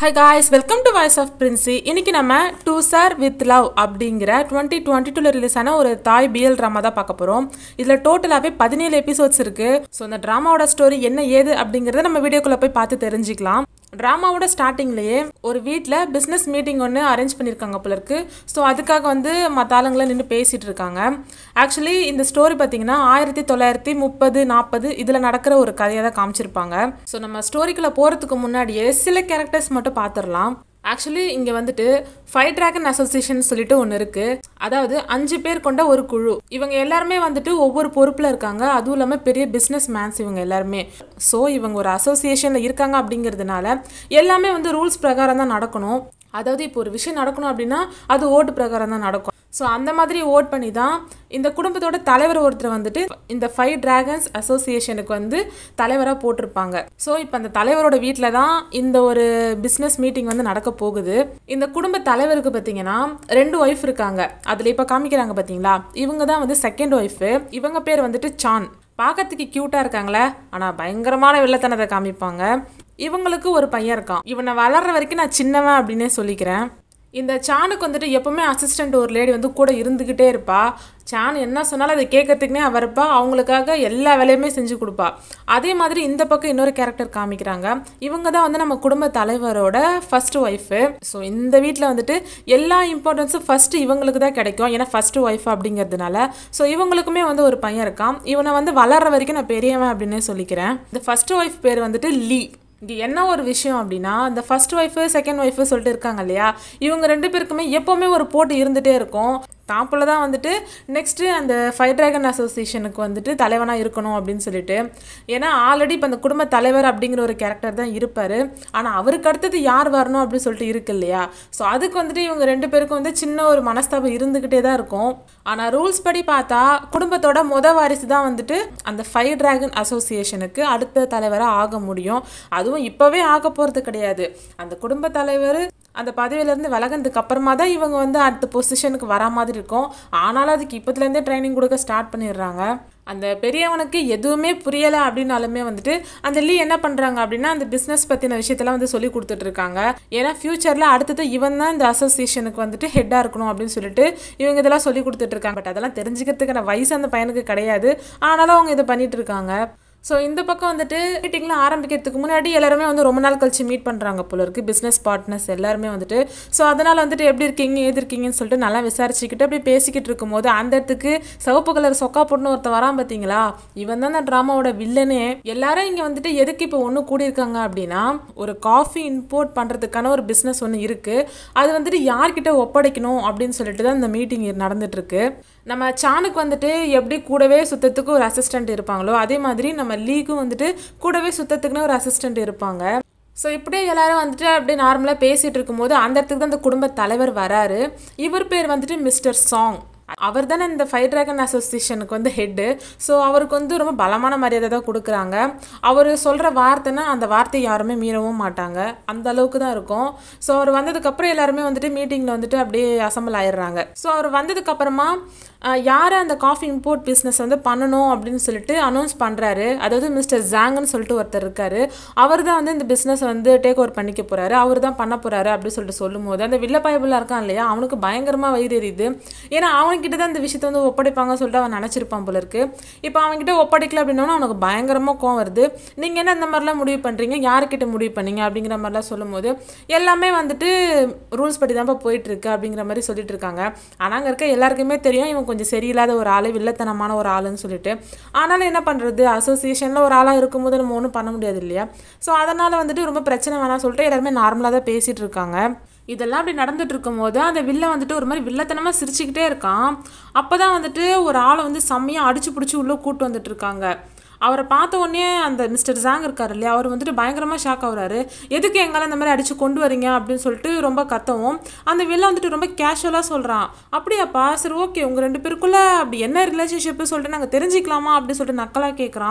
hi guys welcome to voice of Princy இன்னைக்கு நம்ம to sir with love அப்படிங்கிற twenty twenty டூவில் ரிலீஸ் ஆன ஒரு தாய் பிஎல் ட்ராமா தான் பார்க்க போகிறோம் இதில் டோட்டலாகவே பதினேழு எபிசோட்ஸ் இருக்குது ஸோ அந்த ட்ராமாவோட ஸ்டோரி என்ன ஏது அப்படிங்கிறத நம்ம வீடியோக்குள்ளே போய் பார்த்து தெரிஞ்சுக்கலாம் ட்ராமாவோட ஸ்டார்டிங்லேயே ஒரு வீட்டில் பிஸ்னஸ் மீட்டிங் ஒன்று அரேஞ்ச் பண்ணியிருக்காங்க போல இருக்கு ஸோ அதுக்காக வந்து மற்ற ஆளுங்களை நின்று பேசிகிட்டு இருக்காங்க ஆக்சுவலி இந்த ஸ்டோரி பார்த்தீங்கன்னா ஆயிரத்தி தொள்ளாயிரத்தி முப்பது நாற்பது இதில் நடக்கிற ஒரு கதையை தான் காமிச்சிருப்பாங்க ஸோ நம்ம ஸ்டோரிக்குள்ளே போகிறதுக்கு முன்னாடியே சில கேரக்டர்ஸ் மட்டும் பார்த்துடலாம் ஆக்சுவலி இங்கே வந்துட்டு ஃபைவ் டிராகன் அசோசியேஷன் சொல்லிட்டு ஒன்று இருக்குது அதாவது அஞ்சு பேர் கொண்ட ஒரு குழு இவங்க எல்லாருமே வந்துட்டு ஒவ்வொரு பொறுப்பில் இருக்காங்க அதுவும் இல்லாமல் பெரிய பிஸ்னஸ் மேன்ஸ் இவங்க எல்லாருமே ஸோ இவங்க ஒரு அசோசியேஷனில் இருக்காங்க அப்படிங்கிறதுனால எல்லாமே வந்து ரூல்ஸ் பிரகாரம் தான் நடக்கணும் அதாவது இப்போ ஒரு விஷயம் நடக்கணும் அப்படின்னா அது ஓட்டு பிரகாரம் தான் நடக்கும் ஸோ அந்த மாதிரி ஓட் பண்ணி தான் இந்த குடும்பத்தோட தலைவர் ஒருத்தர் வந்துட்டு இந்த ஃபைவ் டிராகன்ஸ் அசோசியேஷனுக்கு வந்து தலைவராக போட்டிருப்பாங்க ஸோ இப்போ அந்த தலைவரோட வீட்டில் தான் இந்த ஒரு பிஸ்னஸ் மீட்டிங் வந்து நடக்க போகுது இந்த குடும்ப தலைவருக்கு பார்த்தீங்கன்னா ரெண்டு ஒய்ஃப் இருக்காங்க அதில் இப்போ காமிக்கிறாங்க பார்த்தீங்களா இவங்க தான் வந்து செகண்ட் ஒய்ஃபு இவங்க பேர் வந்துட்டு சான் பார்க்கறதுக்கு க்யூட்டாக இருக்காங்களே ஆனால் பயங்கரமான வெள்ளத்தனத்தை காமிப்பாங்க இவங்களுக்கு ஒரு பையன் இருக்கான் இவனை வளர்ற வரைக்கும் நான் சின்னவன் அப்படின்னே சொல்லிக்கிறேன் இந்த சானுக்கு வந்துட்டு எப்பவுமே அசிஸ்டண்ட் ஒரு லேடி வந்து கூட இருந்துக்கிட்டே இருப்பா சான் என்ன சொன்னாலும் அதை கேட்கறதுக்குனே அவ இருப்பா அவங்களுக்காக எல்லா வேலையுமே செஞ்சு கொடுப்பா அதே மாதிரி இந்த பக்கம் இன்னொரு கேரக்டர் காமிக்கிறாங்க இவங்க தான் வந்து நம்ம குடும்ப தலைவரோட ஃபர்ஸ்ட் ஒய்ஃபு ஸோ இந்த வீட்டில் வந்துட்டு எல்லா இம்பார்ட்டன்ஸும் ஃபர்ஸ்ட் இவங்களுக்கு தான் கிடைக்கும் ஏன்னா ஃபர்ஸ்ட் ஒய்ஃப் அப்படிங்கிறதுனால ஸோ இவங்களுக்குமே வந்து ஒரு பையன் இருக்கான் இவனை வந்து வளர்ற வரைக்கும் நான் பெரியவன் அப்படின்னே சொல்லிக்கிறேன் இந்த ஃபர்ஸ்ட் ஒய்ஃப் பேர் வந்துட்டு லீ இங்கே என்ன ஒரு விஷயம் அப்படின்னா இந்த ஃபர்ஸ்ட் ஒய்ஃபு செகண்ட் ஒய்ஃபு சொல்லிட்டு இருக்காங்க இல்லையா இவங்க ரெண்டு பேருக்குமே எப்போவுமே ஒரு போட்டி இருந்துகிட்டே இருக்கும் தாப்பில் தான் வந்துட்டு நெக்ஸ்ட்டு அந்த ஃபைவ் ட்ராகன் அசோசியேஷனுக்கு வந்துட்டு தலைவனாக இருக்கணும் அப்படின்னு சொல்லிட்டு ஏன்னா ஆல்ரெடி இப்போ அந்த குடும்ப தலைவர் அப்படிங்கிற ஒரு கேரக்டர் தான் இருப்பார் ஆனால் அவருக்கு அடுத்தது யார் வரணும் அப்படின்னு சொல்லிட்டு இருக்கு இல்லையா ஸோ அதுக்கு வந்துட்டு இவங்க ரெண்டு பேருக்கும் வந்து சின்ன ஒரு மனஸ்தாபம் இருந்துக்கிட்டே தான் இருக்கும் ஆனால் ரூல்ஸ் படி பார்த்தா குடும்பத்தோட முத வாரிசு தான் வந்துட்டு அந்த ஃபைவ் ட்ராகன் அசோசியேஷனுக்கு அடுத்த தலைவராக ஆக முடியும் அதுவும் இப்போவே ஆக போகிறது கிடையாது அந்த குடும்ப தலைவர் அந்த பதவியிலேருந்து விலகினதுக்கு அப்புறமா தான் இவங்க வந்து அடுத்த பொசிஷனுக்கு வரா மாதிரி இருக்கும் ஆனாலும் அதுக்கு இப்போத்துலேருந்தே ட்ரைனிங் கொடுக்க ஸ்டார்ட் பண்ணிடுறாங்க அந்த பெரியவனுக்கு எதுவுமே புரியலை அப்படின்னாலுமே வந்துட்டு அந்த லீ என்ன பண்ணுறாங்க அப்படின்னா அந்த பிஸ்னஸ் பற்றின விஷயத்தெல்லாம் வந்து சொல்லி கொடுத்துட்ருக்காங்க ஏன்னா ஃப்யூச்சரில் அடுத்தது இவன் தான் இந்த அசோசியேஷனுக்கு வந்துட்டு ஹெட்டாக இருக்கணும் அப்படின்னு சொல்லிட்டு இவங்க இதெல்லாம் சொல்லி கொடுத்துட்ருக்காங்க பட் அதெல்லாம் தெரிஞ்சுக்கிறதுக்கான வயசு அந்த பையனுக்கு கிடையாது ஆனாலும் அவங்க இதை பண்ணிட்டு இருக்காங்க ஸோ இந்த பக்கம் வந்துட்டு மீட்டிங்லாம் ஆரம்பிக்கிறதுக்கு முன்னாடி எல்லாருமே வந்து ரொம்ப நாள் கழிச்சு மீட் பண்ணுறாங்க போல இருக்குது பிஸ்னஸ் பார்ட்னர்ஸ் எல்லாருமே வந்துட்டு ஸோ அதனால் வந்துட்டு எப்படி இருக்கீங்க ஏது இருக்கீங்கன்னு சொல்லிட்டு நல்லா விசாரிச்சுக்கிட்டு அப்படி பேசிக்கிட்டு இருக்கும்போது அந்த இடத்துக்கு சிவப்பு கலர் சொக்கா போட்டுன்னு ஒருத்தன் வரான் பார்த்தீங்களா இவன் தான் அந்த ட்ராமாவோட வில்லனே எல்லாரும் இங்கே வந்துட்டு எதுக்கு இப்போ ஒன்று கூடியிருக்காங்க அப்படின்னா ஒரு காஃபி இம்போர்ட் பண்ணுறதுக்கான ஒரு பிஸ்னஸ் ஒன்று இருக்குது அது வந்துட்டு யார்கிட்ட ஒப்படைக்கணும் அப்படின்னு சொல்லிட்டு தான் இந்த மீட்டிங் நடந்துட்டுருக்கு நம்ம சானுக்கு வந்துட்டு எப்படி கூடவே சுத்தத்துக்கு ஒரு அசிஸ்டண்ட் இருப்பாங்களோ அதே மாதிரி நம்ம லீக்கும் வந்துட்டு கூடவே சுத்தத்துக்குன்னு ஒரு அசிஸ்டண்ட் இருப்பாங்க ஸோ இப்படியே எல்லாரும் வந்துட்டு அப்படியே நார்மலாக பேசிகிட்டு இருக்கும்போது அந்த இடத்துக்கு தான் அந்த குடும்ப தலைவர் வராரு இவர் பேர் வந்துட்டு மிஸ்டர் சாங் அவர் தானே இந்த ஃபைவ் ட்ராகன் அசோசியேஷனுக்கு வந்து ஹெட்டு ஸோ அவருக்கு வந்து ரொம்ப பலமான மரியாதை தான் கொடுக்குறாங்க அவர் சொல்கிற வார்த்தைன்னா அந்த வார்த்தையை யாருமே மீறவும் மாட்டாங்க அந்த அளவுக்கு தான் இருக்கும் ஸோ அவர் வந்ததுக்கப்புறம் எல்லாருமே வந்துட்டு மீட்டிங்கில் வந்துட்டு அப்படியே அசம்பிள் ஆயிடுறாங்க ஸோ அவர் வந்ததுக்கப்புறமா யார் அந்த காஃபி இம்போர்ட் பிஸ்னஸ் வந்து பண்ணணும் அப்படின்னு சொல்லிட்டு அனௌன்ஸ் பண்ணுறாரு அதாவது மிஸ்டர் ஜாங்குன்னு சொல்லிட்டு ஒருத்தர் இருக்காரு அவர் தான் வந்து இந்த பிஸ்னஸ் வந்து டேக் ஓவர் பண்ணிக்க போகிறாரு அவர் தான் பண்ண போகிறாரு அப்படின்னு சொல்லிட்டு சொல்லும் போது அந்த வில்ல பயபுலாக இருக்கான் இல்லையா அவனுக்கு பயங்கரமாக வயிறு எரியுது ஏன்னா அவன்கிட்ட தான் இந்த விஷயத்தை வந்து ஒப்படைப்பாங்க சொல்லிட்டு அவன் நினச்சிருப்பான் போல இருக்கு இப்போ அவன்கிட்ட ஒப்படைக்கல அப்படின்னா அவனுக்கு பயங்கரமாக கோவம் வருது நீங்கள் என்ன இந்த மாதிரிலாம் முடிவு பண்ணுறீங்க யாருக்கிட்ட முடிவு பண்ணீங்க அப்படிங்கிற மாதிரிலாம் சொல்லும்போது எல்லாமே வந்துட்டு ரூல்ஸ் படி தான்ப்பா போயிட்டுருக்கு அப்படிங்கிற மாதிரி சொல்லிட்டு இருக்காங்க ஆனால் அங்கே இருக்க எல்லாருக்குமே தெரியும் இவன் கொஞ்சம் சரியில்லாத ஒரு ஆள் வில்லத்தனமான ஒரு ஆளுன்னு சொல்லிட்டு ஆனாலும் என்ன பண்ணுறது அசோசியேஷனில் ஒரு ஆளாக இருக்கும்போது நம்ம ஒன்றும் பண்ண முடியாது இல்லையா ஸோ அதனால் வந்துட்டு ரொம்ப பிரச்சனை வேணாம் சொல்லிட்டு எல்லாருமே நார்மலாக தான் பேசிகிட்டு இருக்காங்க இதெல்லாம் அப்படி நடந்துட்டு இருக்கும்போது அந்த வில்ல வந்துட்டு ஒரு மாதிரி வில்லத்தனமாக சிரிச்சுக்கிட்டே இருக்கான் அப்போ தான் வந்துட்டு ஒரு ஆளை வந்து செம்மையாக அடிச்சு பிடிச்சி உள்ளே கூட்டு வந்துட்டு இருக்காங்க அவரை பார்த்த உடனே அந்த மிஸ்டர் ஜாங் இருக்கார் இல்லையா அவர் வந்துட்டு பயங்கரமாக ஷாக் ஆகுறாரு எதுக்கு எங்களை இந்த மாதிரி அடித்து கொண்டு வரீங்க அப்படின்னு சொல்லிட்டு ரொம்ப கத்தவும் அந்த வெளில வந்துட்டு ரொம்ப கேஷுவலாக சொல்கிறான் அப்படியாப்பா சரி ஓகே உங்கள் ரெண்டு பேருக்குள்ளே அப்படி என்ன ரிலேஷன்ஷிப்பு சொல்லிட்டு நாங்கள் தெரிஞ்சிக்கலாமா அப்படின்னு சொல்லிட்டு நக்கலாக கேட்குறான்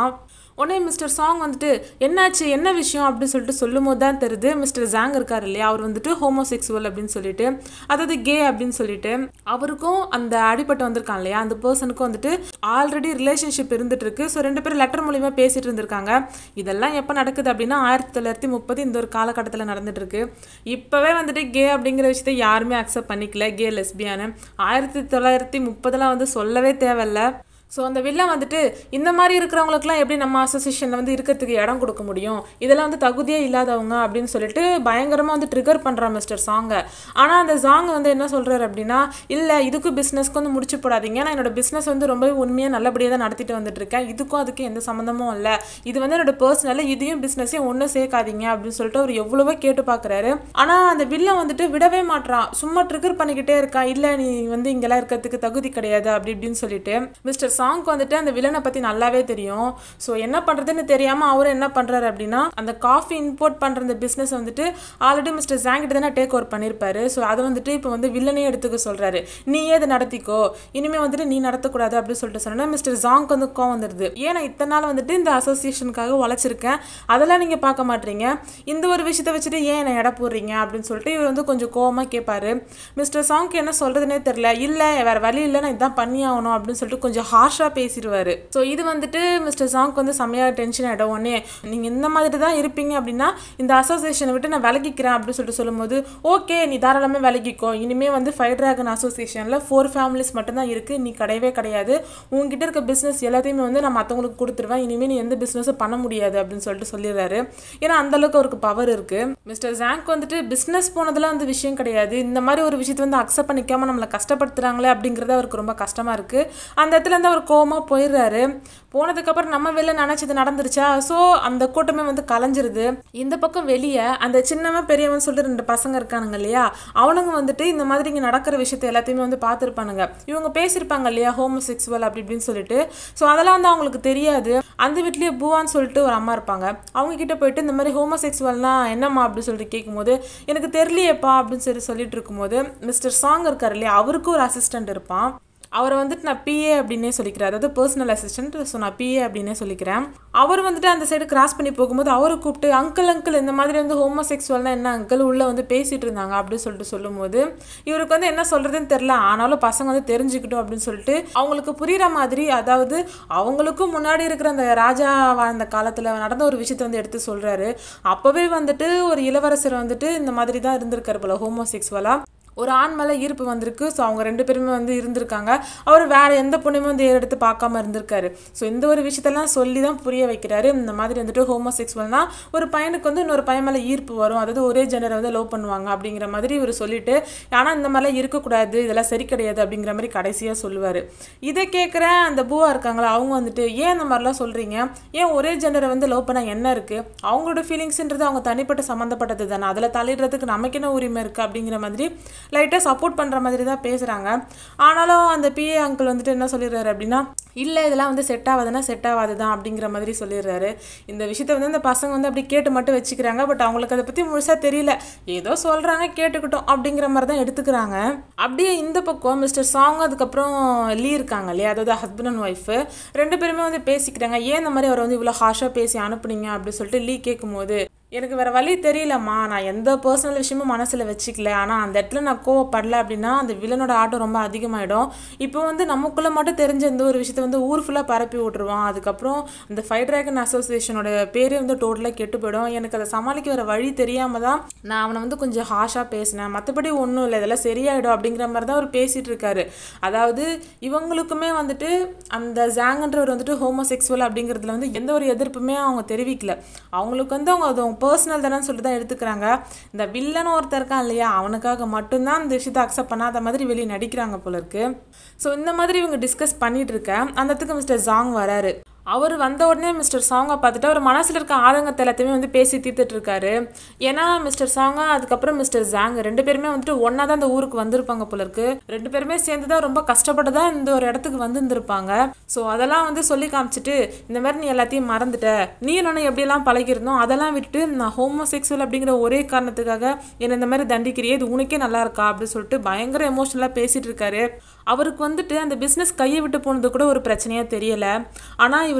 உடனே மிஸ்டர் சாங் வந்துட்டு என்னாச்சு என்ன விஷயம் அப்படின்னு சொல்லிட்டு சொல்லும் போது தான் தெரியுது மிஸ்டர் ஜாங் இருக்கார் இல்லையா அவர் வந்துட்டு ஹோமோசெக்சுவல் அப்படின்னு சொல்லிட்டு அதாவது கே அப்படின்னு சொல்லிட்டு அவருக்கும் அந்த அடிப்பட்டு வந்திருக்கான் இல்லையா அந்த பர்சனுக்கும் வந்துட்டு ஆல்ரெடி ரிலேஷன்ஷிப் இருந்துட்டு இருக்கு ஸோ ரெண்டு பேரும் லெட்டர் மூலியமா பேசிட்டு இருந்திருக்காங்க இதெல்லாம் எப்போ நடக்குது அப்படின்னா ஆயிரத்தி தொள்ளாயிரத்தி முப்பது இந்த ஒரு காலகட்டத்தில் நடந்துட்டு இருக்கு இப்போவே வந்துட்டு கே அப்படிங்கிற விஷயத்தை யாருமே அக்செப்ட் பண்ணிக்கல கே லெஸ்பியானு ஆயிரத்தி தொள்ளாயிரத்தி முப்பதெல்லாம் வந்து சொல்லவே தேவையில்ல ஸோ அந்த வில்லன் வந்துட்டு இந்த மாதிரி இருக்கிறவங்களுக்குலாம் எப்படி நம்ம அசோசியேஷனில் வந்து இருக்கிறதுக்கு இடம் கொடுக்க முடியும் இதெல்லாம் வந்து தகுதியே இல்லாதவங்க அப்படின்னு சொல்லிட்டு பயங்கரமாக வந்து ட்ரிகர் பண்ணுறான் மிஸ்டர் சாங்கை ஆனால் அந்த சாங் வந்து என்ன சொல்கிறாரு அப்படின்னா இல்லை இதுக்கும் பிஸ்னஸ்க்கு வந்து முடிச்சு போடாதீங்க நான் என்னோட பிஸ்னஸ் வந்து ரொம்பவே உண்மையாக நல்லபடியாக தான் நடத்திட்டு வந்துட்டு இருக்கேன் இதுக்கும் அதுக்கும் எந்த சம்மந்தமும் இல்லை இது வந்து என்னோட பர்சனல் இதையும் பிஸ்னஸையும் ஒன்றும் சேர்க்காதீங்க அப்படின்னு சொல்லிட்டு அவர் எவ்வளவோ கேட்டு பார்க்குறாரு ஆனால் அந்த வில்லன் வந்துட்டு விடவே மாட்றான் சும்மா ட்ரிகர் பண்ணிக்கிட்டே இருக்கான் இல்லை நீ வந்து இங்கெல்லாம் இருக்கிறதுக்கு தகுதி கிடையாது அப்படி இப்படின்னு சொல்லிட்டு மிஸ்டர் சாங்க்கு வந்துட்டு அந்த வில்லனை பற்றி நல்லாவே தெரியும் ஸோ என்ன பண்ணுறதுன்னு தெரியாமல் அவரும் என்ன பண்ணுறாரு அப்படின்னா அந்த காஃபி இம்போர்ட் பண்ணுற அந்த பிஸ்னஸ் வந்துட்டு ஆல்ரெடி மிஸ்டர் ஜாங்கிட்ட தானே டேக் ஓவர் பண்ணியிருப்பாரு ஸோ அதை வந்துட்டு இப்போ வந்து வில்லனே எடுத்துக்க சொல்கிறாரு நீயே இதை நடத்திக்கோ இனிமேல் வந்துட்டு நீ நடத்தக்கூடாது அப்படின்னு சொல்லிட்டு சொன்னா மிஸ்டர் ஜாங்க்கு வந்து கோவம் வந்துடுது ஏன் நான் இத்தனை நாள் வந்துட்டு இந்த அசோசியேஷனுக்காக உழைச்சிருக்கேன் அதெல்லாம் நீங்கள் பார்க்க மாட்டீங்க இந்த ஒரு விஷயத்தை வச்சுட்டு ஏன் என்னை எடை போடுறீங்க அப்படின்னு சொல்லிட்டு இவர் வந்து கொஞ்சம் கோவமாக கேட்பாரு மிஸ்டர் சாங்க்கு என்ன சொல்கிறதுனே தெரில இல்லை வேறு வழி இல்லை நான் இதான் பண்ணி ஆகணும் அப்படின்னு சொல்லிட்டு கொஞ்சம் ஹார்ஷாக பேசிடுவார் ஸோ இது வந்துட்டு மிஸ்டர் சாங்க்கு வந்து செம்மையாக டென்ஷன் ஆகிடும் உடனே நீங்கள் இந்த மாதிரி தான் இருப்பீங்க அப்படின்னா இந்த அசோசியேஷனை விட்டு நான் விலகிக்கிறேன் அப்படின்னு சொல்லிட்டு சொல்லும்போது ஓகே நீ தாராளமாக விலகிக்கோ இனிமேல் வந்து ஃபைவ் ட்ராகன் அசோசியேஷனில் ஃபோர் ஃபேமிலிஸ் மட்டும்தான் இருக்குது நீ கிடையவே கிடையாது உங்ககிட்ட இருக்க பிஸ்னஸ் எல்லாத்தையுமே வந்து நான் மற்றவங்களுக்கு கொடுத்துருவேன் இனிமேல் நீ எந்த பிஸ்னஸும் பண்ண முடியாது அப்படின்னு சொல்லிட்டு சொல்லிடுறாரு ஏன்னா அந்த அளவுக்கு அவருக்கு பவர் இருக்கு மிஸ்டர் ஜாங்க் வந்துட்டு பிஸ்னஸ் போனதெல்லாம் வந்து விஷயம் கிடையாது இந்த மாதிரி ஒரு விஷயத்தை வந்து அக்செப்ட் பண்ணிக்காம நம்மளை கஷ்டப்படுத்துறாங்களே அப்படிங்கிறது அவருக்கு ரொம்ப கஷ்டமா இருக்கு அந்த இடத்துல இருந்து அவர் கோவமா போயிடுறாரு போனதுக்கப்புறம் நம்ம வெளில நினச்சது நடந்துருச்சா ஸோ அந்த கூட்டமே வந்து கலைஞ்சிருது இந்த பக்கம் வெளியே அந்த சின்னவன் பெரியவன் சொல்லிட்டு ரெண்டு பசங்க இருக்கானுங்க இல்லையா அவனுங்க வந்துட்டு இந்த மாதிரி இங்கே நடக்கிற விஷயத்த எல்லாத்தையுமே வந்து பார்த்துருப்பானுங்க இவங்க பேசியிருப்பாங்க இல்லையா ஹோமோசெக்சுவல் அப்படி இப்படின்னு சொல்லிட்டு ஸோ அதெல்லாம் வந்து அவங்களுக்கு தெரியாது அந்த வீட்லேயே பூவான்னு சொல்லிட்டு ஒரு அம்மா இருப்பாங்க அவங்க கிட்ட போயிட்டு இந்த மாதிரி ஹோமோசெக்சுவல்னா என்னம்மா அப்படின்னு சொல்லிட்டு கேட்கும்போது எனக்கு தெரியலையேப்பா அப்படின்னு சொல்லி சொல்லிட்டு இருக்கும்போது மிஸ்டர் சாங் இருக்கார் இல்லையா அவருக்கு ஒரு அசிஸ்டன்ட் இருப்பான் அவரை வந்துட்டு நான் பிஏ அப்படின்னே சொல்லிக்கிறேன் அதாவது பர்சனல் அசிஸ்டன்ட் ஸோ நான் பிஏ அப்படின்னே சொல்லிக்கிறேன் அவர் வந்துட்டு அந்த சைடு கிராஸ் பண்ணி போகும்போது அவரை கூப்பிட்டு அங்கிள் அங்கிள் இந்த மாதிரி வந்து ஹோமோசெக்சுவல்னா என்ன அங்கிள் உள்ளே வந்து பேசிட்டு இருந்தாங்க அப்படின்னு சொல்லிட்டு சொல்லும்போது இவருக்கு வந்து என்ன சொல்கிறதுன்னு தெரில ஆனாலும் பசங்க வந்து தெரிஞ்சுக்கிட்டோம் அப்படின்னு சொல்லிட்டு அவங்களுக்கு புரிகிற மாதிரி அதாவது அவங்களுக்கும் முன்னாடி இருக்கிற அந்த ராஜா வாழ்ந்த காலத்தில் நடந்த ஒரு விஷயத்தை வந்து எடுத்து சொல்கிறாரு அப்போவே வந்துட்டு ஒரு இளவரசர் வந்துட்டு இந்த மாதிரி தான் இருந்திருக்காரு போல ஹோமோசெக்சுவலாக ஒரு ஆண் மேலே ஈர்ப்பு வந்திருக்கு ஸோ அவங்க ரெண்டு பேருமே வந்து இருந்திருக்காங்க அவர் வேற எந்த பொண்ணுமே வந்து ஏறெடுத்து பார்க்காம இருந்திருக்காரு ஸோ இந்த ஒரு விஷயத்தெல்லாம் சொல்லி தான் புரிய வைக்கிறாரு இந்த மாதிரி வந்துட்டு ஹோமோசெக்சுவல்னா ஒரு பையனுக்கு வந்து இன்னொரு பையன் மேலே ஈர்ப்பு வரும் அதாவது ஒரே ஜெண்டரை வந்து லவ் பண்ணுவாங்க அப்படிங்கிற மாதிரி இவர் சொல்லிட்டு ஆனால் இந்த மாதிரிலாம் இருக்கக்கூடாது இதெல்லாம் சரி கிடையாது அப்படிங்கிற மாதிரி கடைசியாக சொல்லுவார் இதை கேட்குற அந்த பூவா இருக்காங்களா அவங்க வந்துட்டு ஏன் இந்த மாதிரிலாம் சொல்கிறீங்க ஏன் ஒரே ஜெண்டரை வந்து லவ் பண்ண என்ன இருக்குது அவங்களோட ஃபீலிங்ஸ்ன்றது அவங்க தனிப்பட்ட சம்மந்தப்பட்டது தானே அதில் தள்ளிடுறதுக்கு நமக்கு என்ன உரிமை இருக்குது அப்படிங்கிற மாதிரி லைட்டாக சப்போர்ட் பண்ணுற மாதிரி தான் பேசுகிறாங்க ஆனாலும் அந்த பிஏ அங்கிள் வந்துட்டு என்ன சொல்லிடுறாரு அப்படின்னா இல்லை இதெல்லாம் வந்து செட் ஆகாதுன்னா செட் ஆகாது தான் அப்படிங்கிற மாதிரி சொல்லிடுறாரு இந்த விஷயத்த வந்து இந்த பசங்க வந்து அப்படி கேட்டு மட்டும் வச்சுக்கிறாங்க பட் அவங்களுக்கு அதை பற்றி முழுசாக தெரியல ஏதோ சொல்கிறாங்க கேட்டுக்கிட்டோம் அப்படிங்கிற மாதிரி தான் எடுத்துக்கிறாங்க அப்படியே இந்த பக்கம் மிஸ்டர் சாங் அதுக்கப்புறம் லீ இருக்காங்க இல்லையா அதாவது ஹஸ்பண்ட் அண்ட் ஒய்ஃபு ரெண்டு பேருமே வந்து பேசிக்கிறாங்க ஏன் இந்த மாதிரி அவரை வந்து இவ்வளோ ஹாஷாக பேசி அனுப்புனீங்க அப்படின்னு சொல்லிட்டு லீ கேட்கும்போது எனக்கு வேற வழி தெரியலம்மா நான் எந்த பர்சனல் விஷயமும் மனசில் வச்சுக்கல ஆனால் அந்த இடத்துல நான் கோவப்படல அப்படின்னா அந்த வில்லனோட ஆட்டம் ரொம்ப அதிகமாயிடும் இப்போ வந்து நமக்குள்ளே மட்டும் தெரிஞ்ச இந்த ஒரு விஷயத்தை வந்து ஊர் ஃபுல்லாக பரப்பி விட்ருவான் அதுக்கப்புறம் இந்த ஃபைட் ட்ராகன் அசோசியேஷனோட பேரே வந்து டோட்டலாக கெட்டு போயிடும் எனக்கு அதை சமாளிக்க வேற வழி தெரியாம தான் நான் அவனை வந்து கொஞ்சம் ஹாஷாக பேசினேன் மற்றபடி ஒன்றும் இல்லை இதெல்லாம் சரியாயிடும் அப்படிங்கிற மாதிரி தான் அவர் பேசிட்டு இருக்காரு அதாவது இவங்களுக்குமே வந்துட்டு அந்த ஜாங்கன்றவர் வந்துட்டு ஹோமோசெக்சுவல் அப்படிங்கிறதுல வந்து எந்த ஒரு எதிர்ப்புமே அவங்க தெரிவிக்கல அவங்களுக்கு வந்து அவங்க அது அவங்க பர்சனல் தானே சொல்லிட்டு தான் எடுத்துக்கிறாங்க இந்த வில்லன் ஒருத்தர் இருக்கான் இல்லையா அவனுக்காக மட்டும்தான் இந்த விஷயத்தை அக்செப்ட் பண்ணாத மாதிரி வெளியே நடிக்கிறாங்க போல இருக்கு ஸோ இந்த மாதிரி இவங்க டிஸ்கஸ் பண்ணிட்டு இருக்க அந்த இடத்துக்கு மிஸ்டர் ஜாங் வராரு அவர் வந்த உடனே மிஸ்டர் சாங்கை பார்த்துட்டு அவர் மனசில் இருக்க ஆதங்கத்தை எல்லாத்தையுமே வந்து பேசி தீர்த்துட்டு இருக்காரு ஏன்னா மிஸ்டர் சாங்கா அதுக்கப்புறம் மிஸ்டர் ஜாங் ரெண்டு பேருமே வந்துட்டு ஒன்றா தான் இந்த ஊருக்கு வந்திருப்பாங்க போல இருக்கு ரெண்டு பேருமே சேர்ந்து தான் ரொம்ப கஷ்டப்பட்டு தான் இந்த ஒரு இடத்துக்கு வந்திருந்திருப்பாங்க ஸோ அதெல்லாம் வந்து சொல்லி காமிச்சிட்டு இந்த மாதிரி நீ எல்லாத்தையும் மறந்துட்ட நீ நானும் எப்படியெல்லாம் பழகிருந்தோம் அதெல்லாம் விட்டுட்டு நான் ஹோமோசெக்சுவல் அப்படிங்கிற ஒரே காரணத்துக்காக என்னை இந்த மாதிரி தண்டிக்கிறியே இது உனக்கே நல்லா இருக்கா அப்படின்னு சொல்லிட்டு பயங்கர எமோஷனலாக பேசிட்டு இருக்காரு அவருக்கு வந்துட்டு அந்த பிஸ்னஸ் கையை விட்டு போனது கூட ஒரு பிரச்சனையாக தெரியல ஆனால் இவர்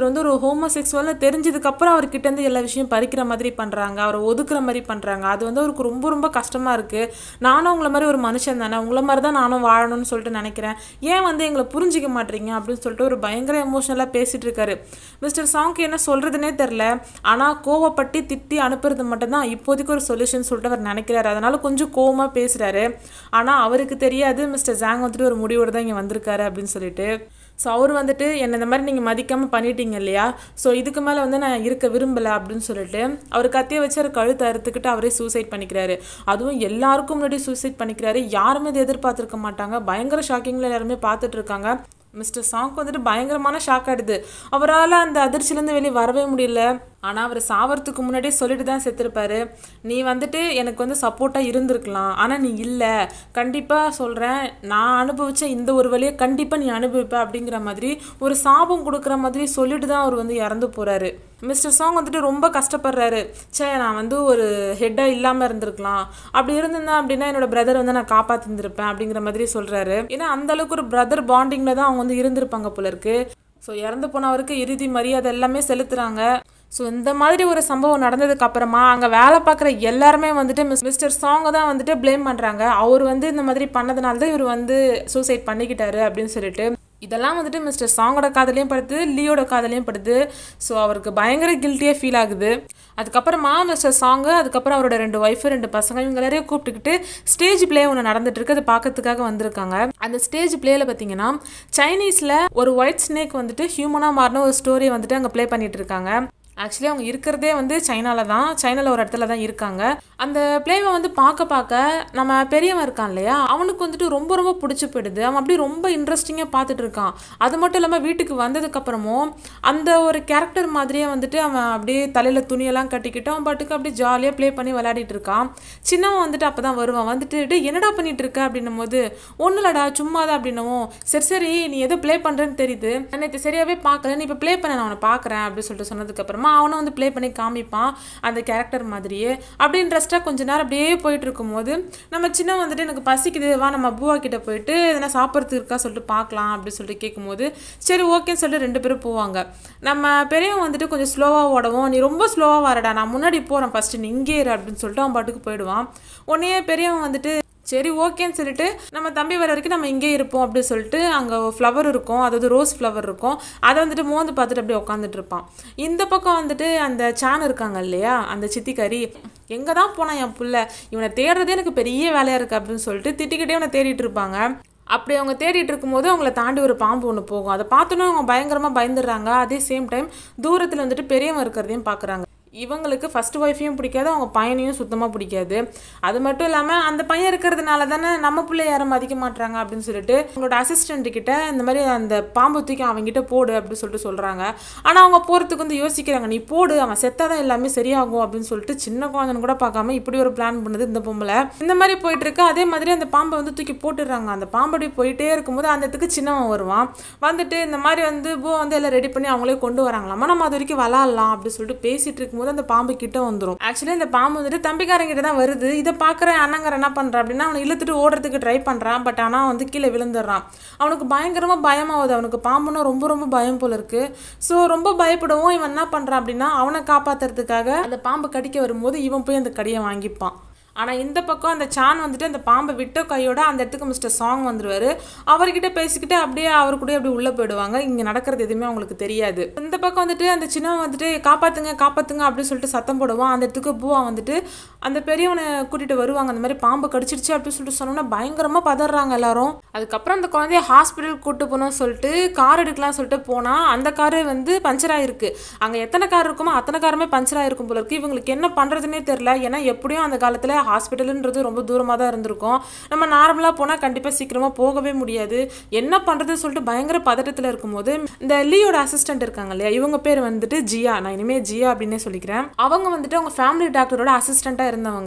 இவர் வந்து ஒரு ஹோமோசெக்சுவல்னு தெரிஞ்சதுக்கப்புறம் அவர்கிட்ட இருந்து எல்லா விஷயம் பறிக்கிற மாதிரி பண்ணுறாங்க அவரை ஒதுக்குற மாதிரி பண்ணுறாங்க அது வந்து அவருக்கு ரொம்ப ரொம்ப கஷ்டமாக இருக்குது நானும் உங்களை மாதிரி ஒரு மனுஷன் தானே உங்களை மாதிரி தான் நானும் வாழணும்னு சொல்லிட்டு நினைக்கிறேன் ஏன் வந்து எங்களை புரிஞ்சிக்க மாட்டீங்க அப்படின்னு சொல்லிட்டு ஒரு பயங்கர எமோஷனலாக பேசிகிட்டு இருக்காரு மிஸ்டர் சாங்க்கு என்ன சொல்கிறதுனே தெரில ஆனால் கோவப்பட்டு திட்டி அனுப்புறது மட்டும்தான் இப்போதைக்கு ஒரு சொல்யூஷன் சொல்லிட்டு அவர் நினைக்கிறாரு அதனால கொஞ்சம் கோவமாக பேசுகிறாரு ஆனால் அவருக்கு தெரியாது மிஸ்டர் ஜாங் வந்துட்டு ஒரு முடிவோடு தான் இங்கே வந்திருக்காரு அப்படின்னு சொல்லிட்டு ஸோ அவர் வந்துட்டு என்னை இந்த மாதிரி நீங்கள் மதிக்காமல் பண்ணிட்டீங்க இல்லையா ஸோ இதுக்கு மேலே வந்து நான் இருக்க விரும்பலை அப்படின்னு சொல்லிட்டு அவர் கத்தியை வச்சு அவர் கழுத்தை அறுத்துக்கிட்டு அவரே சூசைட் பண்ணிக்கிறாரு அதுவும் எல்லாருக்கும் முன்னாடி சூசைட் பண்ணிக்கிறாரு யாருமே இதை எதிர்பார்த்துருக்க மாட்டாங்க பயங்கர ஷாக்கிங்கில் எல்லாருமே பார்த்துட்டு இருக்காங்க மிஸ்டர் சாங்க் வந்துட்டு பயங்கரமான ஷாக் ஆகிடுது அவரால் அந்த அதிர்ச்சியிலேருந்து வெளியே வரவே முடியல ஆனால் அவர் சாவறதுக்கு முன்னாடியே சொல்லிட்டு தான் செத்துருப்பாரு நீ வந்துட்டு எனக்கு வந்து சப்போர்ட்டாக இருந்திருக்கலாம் ஆனால் நீ இல்லை கண்டிப்பாக சொல்கிறேன் நான் அனுபவிச்ச இந்த ஒரு வழியை கண்டிப்பாக நீ அனுபவிப்ப அப்படிங்கிற மாதிரி ஒரு சாபம் கொடுக்குற மாதிரி சொல்லிட்டு தான் அவர் வந்து இறந்து போகிறாரு மிஸ்டர் சாங் வந்துட்டு ரொம்ப கஷ்டப்படுறாரு சே நான் வந்து ஒரு ஹெட்டாக இல்லாமல் இருந்திருக்கலாம் அப்படி இருந்திருந்தேன் அப்படின்னா என்னோட பிரதர் வந்து நான் காப்பாற்றிருந்திருப்பேன் அப்படிங்கிற மாதிரி சொல்கிறாரு ஏன்னா அந்த அளவுக்கு ஒரு பிரதர் பாண்டிங்கில் தான் அவங்க வந்து இருந்திருப்பாங்க போல இருக்கு ஸோ இறந்து போனவருக்கு இறுதி மரியாதை எல்லாமே செலுத்துகிறாங்க ஸோ இந்த மாதிரி ஒரு சம்பவம் நடந்ததுக்கு அப்புறமா அங்கே வேலை பார்க்குற எல்லாருமே வந்துட்டு மிஸ் மிஸ்டர் சாங்கை தான் வந்துட்டு ப்ளேம் பண்ணுறாங்க அவர் வந்து இந்த மாதிரி பண்ணதுனால தான் இவர் வந்து சூசைட் பண்ணிக்கிட்டாரு அப்படின்னு சொல்லிட்டு இதெல்லாம் வந்துட்டு மிஸ்டர் சாங்கோட காதலையும் படுது லியோட காதலையும் படுது ஸோ அவருக்கு பயங்கர கில்ட்டியாக ஃபீல் ஆகுது அதுக்கப்புறமா மிஸ்டர் சாங்கு அதுக்கப்புறம் அவரோட ரெண்டு ஒய்ஃபு ரெண்டு பசங்க இவங்க எல்லாரையும் கூப்பிட்டுக்கிட்டு ஸ்டேஜ் பிளே ஒன்று நடந்துட்டு இருக்கு அது பார்க்கறதுக்காக வந்திருக்காங்க அந்த ஸ்டேஜ் பிளேயில் பார்த்தீங்கன்னா சைனீஸில் ஒரு ஒயிட் ஸ்னேக் வந்துட்டு ஹியூமனாக மாறின ஒரு ஸ்டோரியை வந்துட்டு அங்கே ப்ளே பண்ணிட்டு இருக்காங்க ஆக்சுவலி அவங்க இருக்கிறதே வந்து சைனால தான் சைனால ஒரு இடத்துல தான் இருக்காங்க அந்த பிளேவை வந்து பார்க்க பார்க்க நம்ம பெரியவன் இருக்கான் இல்லையா அவனுக்கு வந்துட்டு ரொம்ப ரொம்ப பிடிச்சி போயிடுது அவன் அப்படியே ரொம்ப இன்ட்ரெஸ்டிங்காக பார்த்துட்டு இருக்கான் அது மட்டும் இல்லாமல் வீட்டுக்கு வந்ததுக்கப்புறமும் அந்த ஒரு கேரக்டர் மாதிரியே வந்துட்டு அவன் அப்படியே தலையில் துணியெல்லாம் கட்டிக்கிட்டு அவன் பாட்டுக்கு அப்படியே ஜாலியாக ப்ளே பண்ணி விளையாடிட்டு இருக்கான் சின்னவன் வந்துட்டு அப்போ தான் வருவான் வந்துட்டு "டேய், என்னடா பண்ணிட்டு இருக்க அப்படின்னும் போது ஒன்றும் இல்லடா சும்மா தான் அப்படின்னவும் சரி சரி நீ எதோ ப்ளே பண்ணுறேன்னு தெரியுது நான் நேற்று சரியாகவே பார்க்கல நீ இப்போ ப்ளே பண்ண நான் அவனை பார்க்குறேன் அப்படின்னு சொல்லிட்டு சொன்னதுக்கப்புறமா அவனும் வந்து ப்ளே பண்ணி காமிப்பான் அந்த கேரக்டர் மாதிரியே அப்படி இன்ட்ரெஸ்ட்டாக கொஞ்ச நேரம் அப்படியே போயிட்டு இருக்கும்போது நம்ம சின்ன வந்துட்டு எனக்கு பசிக்குது வா நம்ம பூவா கிட்ட போயிட்டு எதனா சாப்பிட்றதுக்கு இருக்கா சொல்லிட்டு பார்க்கலாம் அப்படின்னு சொல்லிட்டு கேட்கும்போது சரி ஓகேன்னு சொல்லிட்டு ரெண்டு பேரும் போவாங்க நம்ம பெரியவன் வந்துட்டு கொஞ்சம் ஸ்லோவாக ஓடவும் நீ ரொம்ப ஸ்லோவாக வரடா நான் முன்னாடி போகிறேன் ஃபஸ்ட்டு நீ இங்கே இரு அப்படின்னு சொல்லிட்டு அவன் பாட்டுக்கு போயிடுவான் உடனே பெரியவன் வந்துட்டு சரி ஓகேன்னு சொல்லிட்டு நம்ம தம்பி வர வரைக்கும் நம்ம இங்கே இருப்போம் அப்படின்னு சொல்லிட்டு அங்கே ஃப்ளவர் இருக்கும் அதாவது ரோஸ் ஃப்ளவர் இருக்கும் அதை வந்துட்டு மோந்து பார்த்துட்டு அப்படியே உட்காந்துட்டு இருப்பான் இந்த பக்கம் வந்துட்டு அந்த சான் இருக்காங்க இல்லையா அந்த சித்திக்காரி எங்கே தான் போனான் என் புள்ள இவனை தேடுறதே எனக்கு பெரிய வேலையாக இருக்குது அப்படின்னு சொல்லிட்டு திட்டிக்கிட்டே இவனை தேடிட்டு இருப்பாங்க அப்படி அவங்க தேடிட்டு இருக்கும்போது அவங்கள தாண்டி ஒரு பாம்பு ஒன்று போகும் அதை பார்த்தோன்னே அவங்க பயங்கரமாக பயந்துடுறாங்க அதே சேம் டைம் தூரத்தில் வந்துட்டு பெரியவன் இருக்கிறதையும் பார்க்குறாங்க இவங்களுக்கு ஃபர்ஸ்ட் ஒய்ஃபையும் பிடிக்காது அவங்க பையனையும் சுத்தமாக பிடிக்காது அது மட்டும் இல்லாமல் அந்த பையன் இருக்கிறதுனால தானே நம்ம பிள்ளை யாரும் மதிக்க மாட்றாங்க அப்படின்னு சொல்லிட்டு அவங்களோட அசிஸ்டண்ட் கிட்ட இந்த மாதிரி அந்த பாம்பு தூக்கி அவங்ககிட்ட போடு அப்படின்னு சொல்லிட்டு சொல்கிறாங்க ஆனால் அவங்க போகிறதுக்கு வந்து யோசிக்கிறாங்க நீ போடு அவன் செத்தாதான் எல்லாமே சரியாகும் அப்படின்னு சொல்லிட்டு சின்ன குழந்தைன்னு கூட பார்க்காம இப்படி ஒரு பிளான் பண்ணுது இந்த பொம்பளை இந்த மாதிரி போயிட்டு இருக்கு அதே மாதிரி அந்த பாம்பை வந்து தூக்கி போட்டுடுறாங்க அந்த பாம்பு அப்படி போயிட்டே இருக்கும்போது அந்த இடத்துக்கு சின்னவன் வருவான் வந்துட்டு இந்த மாதிரி வந்து பூ வந்து எல்லாம் ரெடி பண்ணி அவங்களே கொண்டு வராங்களாமா நம்ம அது வரைக்கும் விளாட்லாம் அப்படின்னு சொல்லிட்டு பேசிட்டு இருக்கும்போது அந்த பாம்பு கிட்ட வந்துடும் ஆக்சுவலி இந்த பாம்பு வந்துட்டு தம்பிக்காரங்கிட்ட தான் வருது இதை பார்க்குற அண்ணங்கார என்ன பண்ணுறான் அப்படின்னா அவனை இழுத்துட்டு ஓடுறதுக்கு ட்ரை பண்ணுறான் பட் ஆனால் வந்து கீழே விழுந்துடுறான் அவனுக்கு பயங்கரமாக பயமாகுது அவனுக்கு பாம்புன்னா ரொம்ப ரொம்ப பயம் போல இருக்கு ஸோ ரொம்ப பயப்படவும் இவன் என்ன பண்ணுறான் அப்படின்னா அவனை காப்பாத்துறதுக்காக அந்த பாம்பு கடிக்க வரும்போது இவன் போய் அந்த கடியை வாங்கிப்பான் ஆனால் இந்த பக்கம் அந்த சான் வந்துட்டு அந்த பாம்பை விட்ட கையோட அந்த இடத்துக்கு மிஸ்டர் சாங் வந்துருவாரு அவர்கிட்ட பேசிக்கிட்டு அப்படியே அவர் கூட அப்படியே உள்ளே போயிடுவாங்க இங்கே நடக்கிறது எதுவுமே அவங்களுக்கு தெரியாது இந்த பக்கம் வந்துட்டு அந்த சின்னவன் வந்துட்டு காப்பாத்துங்க காப்பாத்துங்க அப்படின்னு சொல்லிட்டு சத்தம் போடுவான் அந்த இடத்துக்கு பூவா வந்துட்டு அந்த பெரியவனை கூட்டிட்டு வருவாங்க அந்த மாதிரி பாம்பு கடிச்சிருச்சு அப்படின்னு சொல்லிட்டு சொன்னோன்னா பயங்கரமாக பதறாங்க எல்லாரும் அதுக்கப்புறம் அந்த குழந்தைய ஹாஸ்பிட்டல் கூட்டு போகணும்னு சொல்லிட்டு கார் எடுக்கலாம் சொல்லிட்டு போனால் அந்த காரு வந்து பஞ்சர் ஆயிருக்கு அங்கே எத்தனை கார் இருக்குமோ அத்தனை காருமே பஞ்சர் ஆயிருக்கும் போல இருக்கு இவங்களுக்கு என்ன பண்ணுறதுனே தெரில ஏன்னா எப்படியும் அந்த காலத்தில் ஹாஸ்பிட்டலுன்றது ரொம்ப தூரமாக தான் இருந்திருக்கும் நம்ம நார்மலாக போனால் கண்டிப்பாக சீக்கிரமாக போகவே முடியாது என்ன பண்ணுறதுன்னு சொல்லிட்டு பயங்கர பதட்டத்தில் இருக்கும்போது இந்த லீயோட அசிஸ்டன்ட் இருக்காங்க இல்லையா இவங்க பேர் வந்துட்டு ஜியா நான் இனிமேல் ஜியா அப்படின்னே சொல்லிக்கிறேன் அவங்க வந்துட்டு அவங்க ஃபேமிலி டாக்டரோட அசிஸ்டண்ட்டாக இருந்தவங்க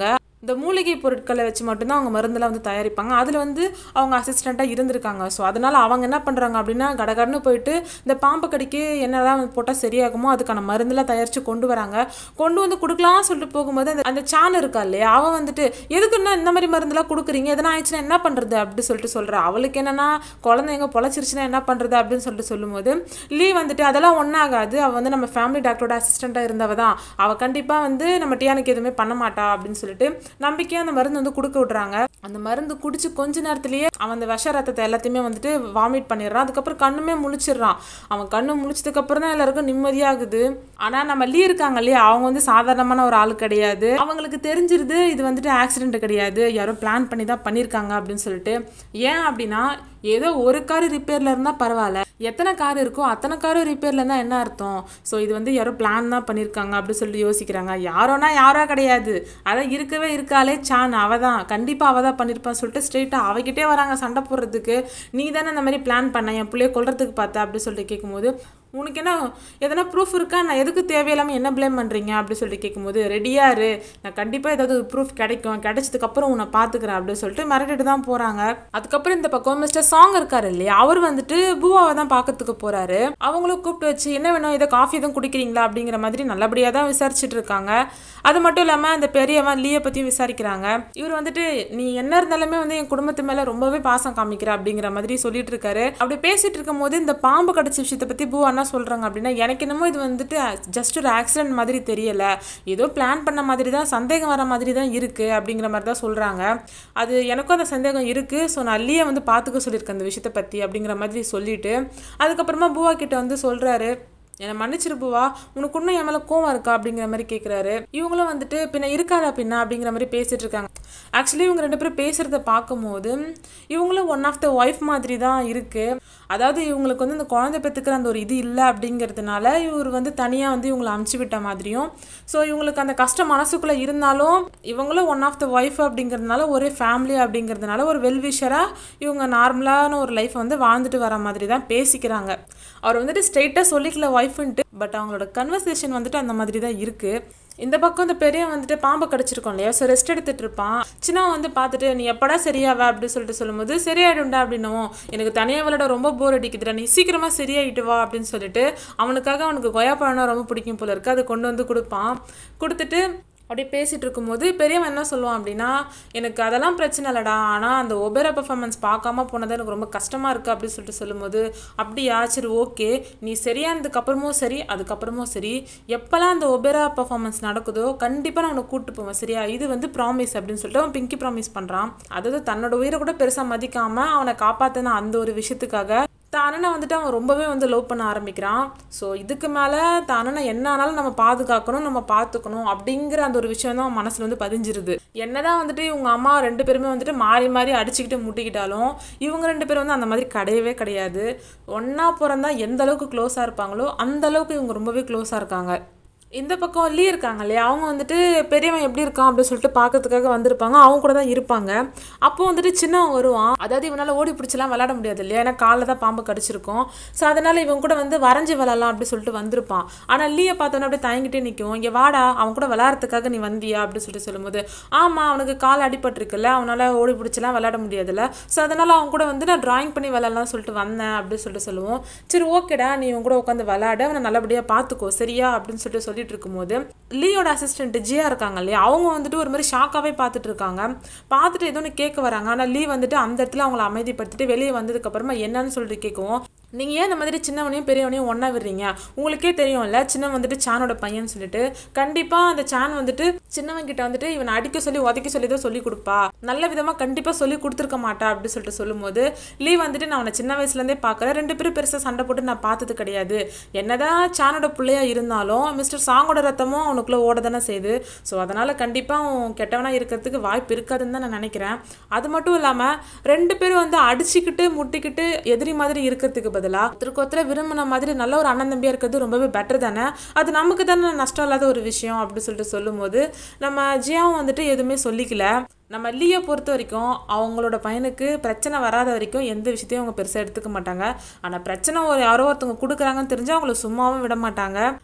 இந்த மூலிகை பொருட்களை வச்சு மட்டும்தான் அவங்க மருந்தெல்லாம் வந்து தயாரிப்பாங்க அதில் வந்து அவங்க அசிஸ்டண்ட்டாக இருந்திருக்காங்க ஸோ அதனால் அவங்க என்ன பண்ணுறாங்க அப்படின்னா கடகடன்னு போயிட்டு இந்த பாம்பு கடிக்கு என்னதான் போட்டால் சரியாகுமோ அதுக்கான மருந்தெல்லாம் தயாரித்து கொண்டு வராங்க கொண்டு வந்து கொடுக்கலாம்னு சொல்லிட்டு போகும்போது அந்த அந்த சான் இருக்கா இல்லையா அவன் வந்துட்டு எதுக்குன்னா இந்த மாதிரி மருந்தெல்லாம் கொடுக்குறீங்க எதனா ஆயிடுச்சுன்னா என்ன பண்ணுறது அப்படி சொல்லிட்டு சொல்கிறா அவளுக்கு என்னன்னா குழந்தைங்க பொழைச்சிருச்சுன்னா என்ன பண்ணுறது அப்படின்னு சொல்லிட்டு சொல்லும்போது லீ வந்துட்டு அதெல்லாம் ஒன்றாகாது அவள் வந்து நம்ம ஃபேமிலி டாக்டரோட அசிஸ்டண்ட்டாக இருந்தவ தான் அவள் கண்டிப்பாக வந்து நம்ம டியானுக்கு எதுவுமே பண்ண மாட்டா அப்படின்னு சொல்லிட்டு நம்பிக்கையாக அந்த மருந்து வந்து கொடுக்க விட்றாங்க அந்த மருந்து குடிச்சு கொஞ்ச நேரத்திலேயே அவன் அந்த விஷ ரத்தத்தை எல்லாத்தையுமே வந்துட்டு வாமிட் பண்ணிடுறான் அதுக்கப்புறம் கண்ணுமே முழிச்சிடுறான் அவன் கண்ணு முழிச்சதுக்கு அப்புறம் தான் எல்லாருக்கும் நிம்மதியாகுது ஆனால் நம்ம லீ இருக்காங்க இல்லையா அவங்க வந்து சாதாரணமான ஒரு ஆள் கிடையாது அவங்களுக்கு தெரிஞ்சிருது இது வந்துட்டு ஆக்சிடென்ட் கிடையாது யாரோ பிளான் பண்ணி தான் பண்ணியிருக்காங்க அப்படின்னு சொல்லிட்டு ஏன் அப்படின்னா ஏதோ ஒரு கார் ரிப்பேர்ல இருந்தால் பரவாயில்ல எத்தனை கார் இருக்கோ அத்தனை காரும் ரிப்பேர்ல இருந்தால் என்ன அர்த்தம் ஸோ இது வந்து யாரோ பிளான் தான் பண்ணியிருக்காங்க அப்படின்னு சொல்லிட்டு யோசிக்கிறாங்க யாரோனா யாரோ கிடையாது அதான் இருக்கவே இருக்காளே சான் அவ தான் கண்டிப்பாக அவ தான் பண்ணியிருப்பான்னு சொல்லிட்டு ஸ்ட்ரெயிட்டாக அவகிட்டே வராங்க சண்டை போடுறதுக்கு நீ தானே இந்த மாதிரி பிளான் பண்ண என் பிள்ளைய கொல்றதுக்கு பார்த்த அப்படின்னு சொல்லிட்டு கேட்கும்போது உனக்கு என்ன எதனா ப்ரூஃப் இருக்கா நான் எதுக்கு தேவையில்லாமல் என்ன ப்ளேம் பண்ணுறீங்க அப்படின்னு சொல்லிட்டு கேட்கும்போது ரெடியாக இரு நான் கண்டிப்பாக ஏதாவது ப்ரூஃப் கிடைக்கும் கிடைச்சதுக்கப்புறம் உன்னை பார்த்துக்கிறேன் அப்படின்னு சொல்லிட்டு மிரட்டிட்டு தான் போகிறாங்க அதுக்கப்புறம் இந்த பக்கம் மிஸ்டர் சாங் இருக்காரு இல்லையா அவர் வந்துட்டு பூவாவை தான் பார்க்கறதுக்கு போகிறாரு அவங்களும் கூப்பிட்டு வச்சு என்ன வேணும் இதை காஃபி எதுவும் குடிக்கிறீங்களா அப்படிங்கிற மாதிரி நல்லபடியாக தான் விசாரிச்சுட்டு இருக்காங்க அது மட்டும் இல்லாமல் அந்த பெரியவன் லீயை பற்றியும் விசாரிக்கிறாங்க இவர் வந்துட்டு நீ என்ன இருந்தாலுமே வந்து என் குடும்பத்து மேலே ரொம்பவே பாசம் காமிக்கிற அப்படிங்கிற மாதிரி சொல்லிட்டு இருக்காரு அப்படி பேசிட்டு இருக்கும் போது இந்த பாம்பு கடிச்ச விஷயத்தை பற்றி பூ என்ன சொல்கிறாங்க அப்படின்னா எனக்கு என்னமோ இது வந்துட்டு ஜஸ்ட் ஒரு ஆக்சிடென்ட் மாதிரி தெரியல ஏதோ பிளான் பண்ண மாதிரி தான் சந்தேகம் வர மாதிரி தான் இருக்குது அப்படிங்கிற மாதிரி தான் சொல்கிறாங்க அது எனக்கும் அந்த சந்தேகம் இருக்குது ஸோ நான் அல்லியை வந்து பார்த்துக்க சொல்லியிருக்கேன் அந்த விஷயத்தை பற்றி அப்படிங்கிற மாதிரி சொல்லிட்டு அதுக்கப்புறமா பூவா கிட்ட வந்து சொல்கிறாரு என்னை மன்னிச்சிருப்புவா உனக்கு இன்னும் என் மேலே கோவம் இருக்கா அப்படிங்கிற மாதிரி கேட்குறாரு இவங்களும் வந்துட்டு பின்ன இருக்காதா பின்ன அப்படிங்கிற மாதிரி பேசிட்டு இருக்காங்க ஆக்சுவலி இவங்க ரெண்டு பேரும் பேசுகிறத பார்க்கும்போது இவங்களும் ஒன் ஆஃப் த ஒய்ஃப் மாதிரி தான் இருக்குது அதாவது இவங்களுக்கு வந்து இந்த குழந்தை பெற்றுக்கிற அந்த ஒரு இது இல்லை அப்படிங்கிறதுனால இவர் வந்து தனியாக வந்து இவங்களை அமுச்சு விட்ட மாதிரியும் ஸோ இவங்களுக்கு அந்த கஷ்டம் மனசுக்குள்ளே இருந்தாலும் இவங்களும் ஒன் ஆஃப் த ஒய்ஃப் அப்படிங்கிறதுனால ஒரே ஃபேமிலி அப்படிங்கிறதுனால ஒரு வெல்விஷராக இவங்க நார்மலான ஒரு லைஃப் வந்து வாழ்ந்துட்டு வர மாதிரி தான் பேசிக்கிறாங்க அவர் வந்துட்டு ஸ்ட்ரெயிட்டாக சொல்லிக்கல ஒய்ஃப்ன்ட்டு பட் அவங்களோட கன்வர்சேஷன் வந்துட்டு அந்த மாதிரி தான் இருக்குது இந்த பக்கம் இந்த பெரிய வந்துட்டு பாம்பை கடிச்சிருக்கோம் இல்லையா ஸோ ரெஸ்ட் எடுத்துட்டு இருப்பான் சின்ன வந்து பார்த்துட்டு நீ எப்படா சரியாவ அப்படின்னு சொல்லிட்டு சொல்லும்போது சரியாயிடும்டா அப்படின்னும் எனக்கு தனியாக விளையாட ரொம்ப போர் அடிக்குதுடா நீ சீக்கிரமா சரியாயிட்டு வா அப்படின்னு சொல்லிட்டு அவனுக்காக அவனுக்கு கொய்யா பழம்னா ரொம்ப பிடிக்கும் போல இருக்கு அதை கொண்டு வந்து கொடுப்பான் கொடுத்துட்டு அப்படியே பேசிகிட்டு இருக்கும்போது பெரியவன் என்ன சொல்லுவான் அப்படின்னா எனக்கு அதெல்லாம் பிரச்சனை இல்லைடா ஆனால் அந்த ஒபேரா பர்ஃபார்மன்ஸ் பார்க்காம போனது எனக்கு ரொம்ப கஷ்டமாக இருக்குது அப்படின்னு சொல்லிட்டு சொல்லும்போது அப்படியா சரி ஓகே நீ சரியானதுக்கு அப்புறமும் சரி அதுக்கப்புறமும் சரி எப்போல்லாம் அந்த ஒபேரா பர்ஃபார்மன்ஸ் நடக்குதோ கண்டிப்பாக நான் உன்னை கூப்பிட்டு போவேன் சரியா இது வந்து ப்ராமிஸ் அப்படின்னு சொல்லிட்டு அவன் பிங்கி ப்ராமிஸ் பண்ணுறான் அதாவது தன்னோட உயிரை கூட பெருசாக மதிக்காமல் அவனை காப்பாற்றின அந்த ஒரு விஷயத்துக்காக தான் அண்ணனை வந்துட்டு அவன் ரொம்பவே வந்து லவ் பண்ண ஆரம்பிக்கிறான் ஸோ இதுக்கு மேலே தான் அண்ணனை என்ன ஆனாலும் நம்ம பாதுகாக்கணும் நம்ம பார்த்துக்கணும் அப்படிங்கிற அந்த ஒரு விஷயம் தான் அவன் மனசில் வந்து பதிஞ்சிருது என்னதான் வந்துட்டு இவங்க அம்மா ரெண்டு பேருமே வந்துட்டு மாறி மாறி அடிச்சுக்கிட்டு முட்டிக்கிட்டாலும் இவங்க ரெண்டு பேரும் வந்து அந்த மாதிரி கிடையவே கிடையாது ஒன்றா பிறந்தா எந்த அளவுக்கு க்ளோஸாக இருப்பாங்களோ அந்த அளவுக்கு இவங்க ரொம்பவே க்ளோஸாக இருக்காங்க இந்த பக்கம் லீ இருக்காங்க இல்லையா அவங்க வந்துட்டு பெரியவன் எப்படி இருக்கான் அப்படின்னு சொல்லிட்டு பார்க்கறதுக்காக வந்திருப்பாங்க அவங்க கூட தான் இருப்பாங்க அப்போ வந்துட்டு சின்னவன் வருவான் அதாவது இவனால் ஓடி பிடிச்சலாம் விளையாட முடியாது இல்லையா ஏன்னா காலில் தான் பாம்பு கடிச்சிருக்கும் ஸோ அதனால இவன் கூட வந்து வரைஞ்சி விளாட்லாம் அப்படி சொல்லிட்டு வந்திருப்பான் ஆனால் லீயை பார்த்தோன்னே அப்படியே தயங்கிட்டே நிற்கும் இங்கே வாடா அவன் கூட விளையாடுறதுக்காக நீ வந்தியா அப்படின்னு சொல்லிட்டு சொல்லும்போது ஆமாம் அவனுக்கு கால் அடிபட்டிருக்குல்ல அவனால் ஓடி பிடிச்சலாம் விளையாட முடியாதுல்ல ஸோ அதனால் அவன் கூட வந்து நான் ட்ராயிங் பண்ணி விளாட்லாம் சொல்லிட்டு வந்தேன் அப்படின்னு சொல்லிட்டு சொல்லுவோம் சரி ஓகேடா நீ உன் கூட உட்காந்து விளையாட அவனை நல்லபடியாக பார்த்துக்கோ சரியா அப்படின்னு சொல்லிட்டு சொல்லிட்டு இருக்கும்போது லீயோட அசிஸ்டன்ட் ஜியா இருக்காங்க இல்லையா அவங்க வந்துட்டு ஒரு மாதிரி ஷாக்காகவே பார்த்துட்டு இருக்காங்க பார்த்துட்டு ஏதோ ஒன்று கேட்க வராங்க ஆனால் லீ வந்துட்டு அந்த இடத்துல அவங்கள அமைதிப்படுத்திட்டு வெளியே வந்ததுக்கப்புறமா என்னன்னு சொல்லிட்டு கேட்கவும் நீங்கள் ஏன் இந்த மாதிரி சின்னவனையும் பெரியவனையும் ஒன்றா விடுறீங்க உங்களுக்கே தெரியும்ல சின்னவன் வந்துட்டு சானோட பையன் சொல்லிட்டு கண்டிப்பாக அந்த சான் வந்துட்டு சின்னவன் கிட்ட வந்துட்டு இவனை அடிக்க சொல்லி உதைக்க சொல்லி தான் சொல்லி கொடுப்பா நல்ல விதமாக கண்டிப்பாக சொல்லி கொடுத்துருக்க மாட்டா அப்படின்னு சொல்லிட்டு சொல்லும்போது லீ வந்துட்டு நான் அவனை சின்ன வயசுலேருந்தே பார்க்குறேன் ரெண்டு பேரும் பெருசாக சண்டை போட்டு நான் பார்த்தது கிடையாது என்னதான் சானோட பிள்ளையா இருந்தாலும் மிஸ்டர் சாங்கோட ரத்தமும் அவனுக்குள்ளே ஓட தானே செய்யுது ஸோ அதனால் கண்டிப்பாக அவன் கெட்டவனாக இருக்கிறதுக்கு வாய்ப்பு இருக்காதுன்னு தான் நான் நினைக்கிறேன் அது மட்டும் இல்லாமல் ரெண்டு பேரும் வந்து அடிச்சுக்கிட்டு முட்டிக்கிட்டு எதிரி மாதிரி இருக்கிறதுக்கு பதிலாக ஒருத்தருக்கு ஒருத்தர் விரும்பின மாதிரி நல்ல ஒரு அண்ணன் தம்பியாக இருக்கிறது ரொம்பவே பெட்டர் தானே அது நமக்கு தானே நஷ்டம் இல்லாத ஒரு விஷயம் அப்படின்னு சொல்லிட்டு சொல்லும்போது நம்ம ஜியாவும் வந்துட்டு எதுவுமே சொல்லிக்கல நம்ம லீயை பொறுத்த வரைக்கும் அவங்களோட பையனுக்கு பிரச்சனை வராத வரைக்கும் எந்த விஷயத்தையும் அவங்க பெருசாக எடுத்துக்க மாட்டாங்க ஆனால் பிரச்சனை ஒரு யாரோ ஒருத்தவங்க கொடுக்குறாங்கன்னு தெரிஞ்சு அவங்கள சும்மாவும் விட மாட்டாங்க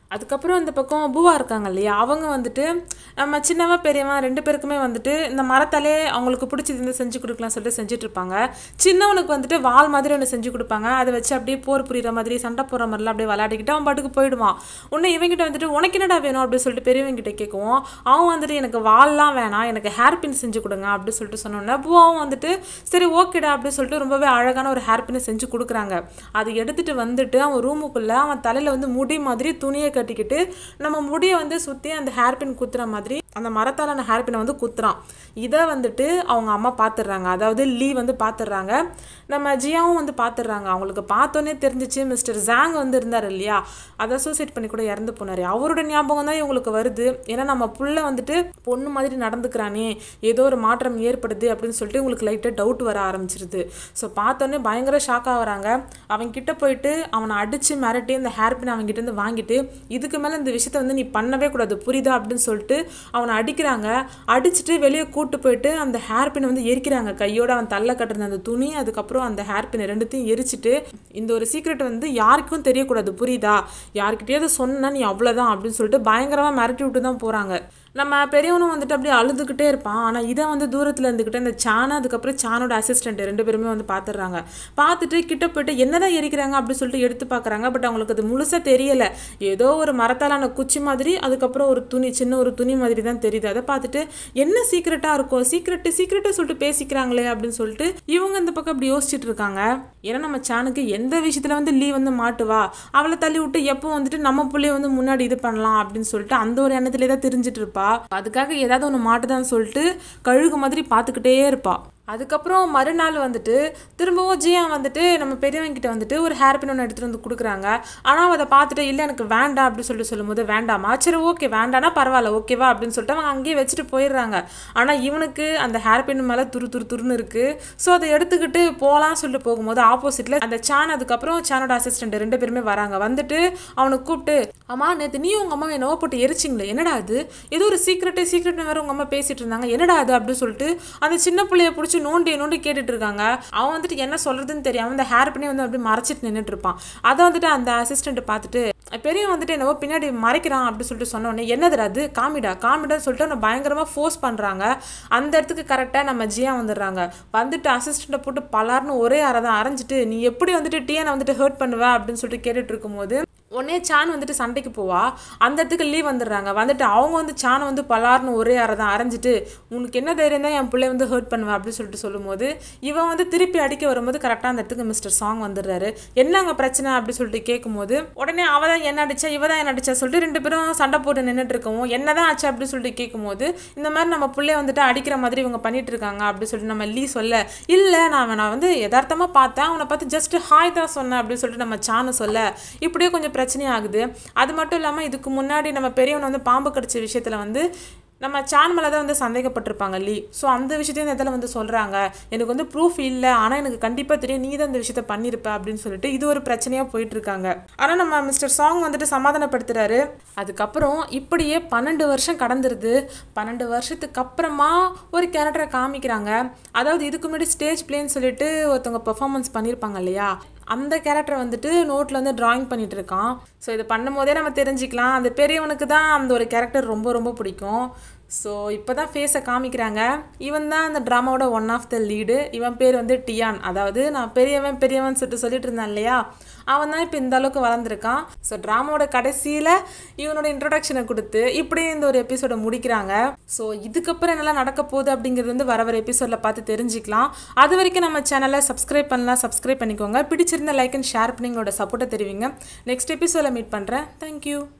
அதுக்கப்புறம் இந்த பக்கம் பூவா இருக்காங்க இல்லையா அவங்க வந்துட்டு நம்ம சின்னவன் பெரியவன் ரெண்டு பேருக்குமே வந்துட்டு இந்த மரத்தாலே அவங்களுக்கு பிடிச்சது இருந்து செஞ்சு கொடுக்கலாம் சொல்லிட்டு செஞ்சுட்டு இருப்பாங்க சின்னவனுக்கு வந்துட்டு வால் மாதிரி ஒன்று செஞ்சு கொடுப்பாங்க அதை வச்சு அப்படியே போர் புரியுற மாதிரி சண்டை போடுற மாதிரிலாம் அப்படியே விளையாடிக்கிட்டு அவன் பாட்டுக்கு போயிடுவான் உன்னை இவங்கிட்ட வந்துட்டு உனக்கு என்னடா வேணும் அப்படின்னு சொல்லிட்டு பெரியவங்கிட்ட கேட்குவோம் அவன் வந்துட்டு எனக்கு வால்லாம் வேணாம் எனக்கு ஹேர் பின் செஞ்சு கொடுங்க அப்படின்னு சொல்லிட்டு சொன்னோன்னே பூவாவும் வந்துட்டு சரி ஓகேடா அப்படின்னு சொல்லிட்டு ரொம்பவே அழகான ஒரு ஹேர் பின்னை செஞ்சு கொடுக்குறாங்க அதை எடுத்துட்டு வந்துட்டு அவன் ரூமுக்குள்ளே அவன் தலையில் வந்து முடி மாதிரி துணியை கட்டிக்கிட்டு நம்ம முடியை வந்து சுற்றி அந்த ஹேர் பின் குத்துற மாதிரி அந்த மரத்தாலான ஹேர் பின்னை வந்து குத்துறான் இதை வந்துட்டு அவங்க அம்மா பார்த்துடுறாங்க அதாவது லீ வந்து பார்த்துடுறாங்க நம்ம ஜியாவும் வந்து பார்த்துடுறாங்க அவங்களுக்கு பார்த்தோன்னே தெரிஞ்சிச்சு மிஸ்டர் ஜாங் வந்து இருந்தார் இல்லையா அதை சூசைட் பண்ணி கூட இறந்து போனார் அவரோட ஞாபகம் தான் இவங்களுக்கு வருது ஏன்னா நம்ம புள்ள வந்துட்டு பொண்ணு மாதிரி நடந்துக்கிறானே ஏதோ ஒரு மாற்றம் ஏற்படுது அப்படின்னு சொல்லிட்டு உங்களுக்கு லைட்டாக டவுட் வர ஆரம்பிச்சிருது ஸோ பார்த்தோன்னே பயங்கர ஷாக் ஆகுறாங்க அவன் கிட்ட போயிட்டு அவனை அடித்து மிரட்டி இந்த ஹேர் பின் அவன் கிட்ட இருந்து வாங்கிட்டு இதுக்கு மேலே இந்த விஷயத்த வந்து நீ பண்ணவே கூடாது புரியுதா அப்படின்னு சொல்லிட்டு அவனை அடிக்கிறாங்க அடிச்சுட்டு வெளியே கூட்டு போயிட்டு அந்த ஹேர் பின்னை வந்து எரிக்கிறாங்க கையோட அவன் தள்ள கட்டுற அந்த துணி அதுக்கப்புறம் அந்த ஹேர் பின் ரெண்டுத்தையும் எரிச்சிட்டு இந்த ஒரு சீக்ரெட் வந்து யாருக்கும் தெரியக்கூடாது புரியுதா யார்கிட்டயாவது சொன்னா நீ அவ்வளோதான் அப்படின்னு சொல்லிட்டு பயங்கரமாக மிரட்டி விட்டு தான் போகிறாங்க நம்ம பெரியவனும் வந்துட்டு அப்படியே அழுதுகிட்டே இருப்பான் ஆனால் இதை வந்து தூரத்தில் இருந்துக்கிட்டு இந்த சானை அதுக்கப்புறம் சானோட அசிஸ்டன்ட் ரெண்டு பேருமே வந்து பார்த்துடுறாங்க பார்த்துட்டு கிட்ட போயிட்டு என்னதான் எரிக்கிறாங்க அப்படின்னு சொல்லிட்டு எடுத்து பார்க்குறாங்க பட் அவங்களுக்கு அது முழுசாக தெரியல ஏதோ ஒரு மரத்தாலான குச்சி மாதிரி அதுக்கப்புறம் ஒரு துணி சின்ன ஒரு துணி மாதிரி தான் தெரியுது அதை பார்த்துட்டு என்ன சீக்ரெட்டாக இருக்கும் சீக்ரெட்டு சீக்ரெட்டு சொல்லிட்டு பேசிக்கிறாங்களே அப்படின்னு சொல்லிட்டு இவங்க இந்த பக்கம் அப்படி யோசிச்சுட்டு இருக்காங்க ஏன்னா நம்ம சானுக்கு எந்த விஷயத்துல வந்து லீ வந்து மாட்டுவா அவளை தள்ளி விட்டு எப்போ வந்துட்டு நம்ம பிள்ளைய வந்து முன்னாடி இது பண்ணலாம் அப்படின்னு சொல்லிட்டு அந்த ஒரு எண்ணத்திலே தான் தெரிஞ்சிட்டு இருப்பா அதுக்காக ஏதாவது ஒன்று மாட்டுதான்னு சொல்லிட்டு கழுகு மாதிரி பார்த்துக்கிட்டே இருப்பா அதுக்கப்புறம் மறுநாள் வந்துட்டு திரும்பவும் ஜியா வந்துட்டு நம்ம பெரியவங்கிட்ட வந்துட்டு ஒரு ஹேர் பின் ஒன்று எடுத்துகிட்டு வந்து கொடுக்குறாங்க ஆனால் அவ அதை பார்த்துட்டு இல்லை எனக்கு வேண்டாம் அப்படின்னு சொல்லிட்டு சொல்லும்போது வேண்டாமா சரி ஓகே வேண்டாம்னா பரவாயில்ல ஓகேவா அப்படின்னு சொல்லிட்டு அவங்க அங்கேயே வச்சுட்டு போயிடுறாங்க ஆனால் இவனுக்கு அந்த ஹேர் பின் மேலே துரு துரு துருன்னு இருக்குது ஸோ அதை எடுத்துக்கிட்டு போகலாம்னு சொல்லிட்டு போகும்போது ஆப்போசிட்டில் அந்த சான் அதுக்கப்புறம் சானோட அசிஸ்டன்ட் ரெண்டு பேருமே வராங்க வந்துட்டு அவனை கூப்பிட்டு அம்மா நேற்று நீ உங்கள் அம்மா என்னவோ போட்டு எரிச்சிங்களே என்னடா அது ஏதோ ஒரு சீக்ரெட்டு சீக்ரெட்னு வேறு உங்கள் அம்மா பேசிட்டு இருந்தாங்க என்னடா அது அப்படின்னு சொல்லிட்டு அந்த சின்ன பிள்ளைய பிடிச்சி நோண்டி நோண்டி கேட்டுட்டு இருக்காங்க அவன் வந்துட்டு என்ன சொல்றதுன்னு தெரியாம அந்த ஹேர் பண்ணி வந்து அப்படி மறைச்சிட்டு நின்றுட்டு இருப்பான் அதை வந்துட்டு அந்த அசிஸ்டன்ட் பார்த்துட்டு பெரியவன் வந்துட்டு என்னவோ பின்னாடி மறைக்கிறான் அப்படின்னு சொல்லிட்டு சொன்ன உடனே என்னதுடா அது காமிடா காமிடான்னு சொல்லிட்டு அவனை பயங்கரமாக ஃபோர்ஸ் பண்ணுறாங்க அந்த இடத்துக்கு கரெக்டாக நம்ம ஜியா வந்துடுறாங்க வந்துட்டு அசிஸ்டண்ட்டை போட்டு பலார்னு ஒரே அரை தான் அரைஞ்சிட்டு நீ எப்படி வந்துட்டு டிஎனை வந்துட்டு ஹர்ட் பண்ணுவ அப்படின்னு சொல்லிட்டு கேட்டுட்டு இருக்கும்போது உடனே சான் வந்துட்டு சண்டைக்கு போவா அந்த இடத்துக்கு லீவ் வந்துடுறாங்க வந்துட்டு அவங்க வந்து சானை வந்து பலார்னு ஒரே அரை தான் அரைஞ்சிட்டு உனக்கு என்ன தைரியம் தான் என் பிள்ளை வந்து ஹர்ட் பண்ணுவேன் அப்படின்னு சொல்லிட்டு சொல்லும்போது இவன் வந்து திருப்பி அடிக்க வரும்போது கரெக்டாக அந்த இடத்துக்கு மிஸ்டர் சாங் வந்துடுறாரு என்னங்க பிரச்சனை அப்படி சொல்லிட்டு கேட்கும்போது உடனே அவ தான் என்ன அடிச்சா இவ தான் என்ன அடிச்சா சொல்லிட்டு ரெண்டு பேரும் சண்டை போட்டு நின்றுட்டு இருக்கவும் என்னதான் ஆச்சு அப்படின்னு சொல்லிட்டு கேட்கும்போது இந்த மாதிரி நம்ம பிள்ளைய வந்துட்டு அடிக்கிற மாதிரி இவங்க பண்ணிட்டு இருக்காங்க அப்படின்னு சொல்லிட்டு நம்ம லீ சொல்ல இல்லை நான் நான் வந்து யதார்த்தமாக பார்த்தேன் அவனை பார்த்து ஜஸ்ட் ஹாய் தான் சொன்னேன் அப்படின்னு சொல்லிட்டு நம்ம சாண சொல்ல இப்படியே கொஞ்சம் பிரச்சனையாகுது அது மட்டும் இல்லாமல் இதுக்கு முன்னாடி நம்ம பெரியவனை வந்து பாம்பு கடிச்ச விஷயத்தில் வந்து நம்ம சான் மேலே தான் வந்து சந்தேகப்பட்டிருப்பாங்க லீ ஸோ அந்த விஷயத்தையும் இந்த இடத்துல வந்து சொல்கிறாங்க எனக்கு வந்து ப்ரூஃப் இல்லை ஆனால் எனக்கு கண்டிப்பாக தெரியும் நீ தான் இந்த விஷயத்த பண்ணியிருப்ப அப்படின்னு சொல்லிட்டு இது ஒரு பிரச்சனையாக போயிட்டு இருக்காங்க ஆனால் நம்ம மிஸ்டர் சாங் வந்துட்டு சமாதானப்படுத்துறாரு அதுக்கப்புறம் இப்படியே பன்னெண்டு வருஷம் கடந்துருது பன்னெண்டு வருஷத்துக்கு அப்புறமா ஒரு கேரக்டரை காமிக்கிறாங்க அதாவது இதுக்கு முன்னாடி ஸ்டேஜ் பிளேன்னு சொல்லிட்டு ஒருத்தவங்க பெர்ஃபார்மன்ஸ் பண்ணியிருப்பாங்க இல்லையா அந்த கேரக்டர் வந்துட்டு நோட்டில் வந்து டிராயிங் பண்ணிட்டு இருக்கான் ஸோ இது பண்ணும் போதே நம்ம தெரிஞ்சுக்கலாம் அந்த பெரியவனுக்கு தான் அந்த ஒரு கேரக்டர் ரொம்ப ரொம்ப பிடிக்கும் ஸோ இப்போ தான் ஃபேஸை காமிக்கிறாங்க இவன் தான் அந்த ட்ராமாவோட ஒன் ஆஃப் த லீடு இவன் பேர் வந்து டியான் அதாவது நான் பெரியவன் பெரியவன் சொல்லிட்டு சொல்லிட்டு இருந்தேன் இல்லையா அவன் தான் இப்போ இந்த அளவுக்கு வளர்ந்துருக்கான் ஸோ ட்ராமாவோட கடைசியில் இவனோட இன்ட்ரொடக்ஷனை கொடுத்து இப்படியே இந்த ஒரு எபிசோட முடிக்கிறாங்க ஸோ இதுக்கப்புறம் என்னெல்லாம் நடக்க போகுது அப்படிங்கிறது வந்து வர வர எபிசோடில் பார்த்து தெரிஞ்சுக்கலாம் அது வரைக்கும் நம்ம சேனலை சப்ஸ்கிரைப் பண்ணலாம் சப்ஸ்கிரைப் பண்ணிக்கோங்க பிடிச்சிருந்த லைக் அண்ட் ஷேர் பண்ணி உங்களோட சப்போர்ட்டை தெரிவிங்க நெக்ஸ்ட் எபிசோடில் மீட் பண்ணுறேன் தேங்க்யூ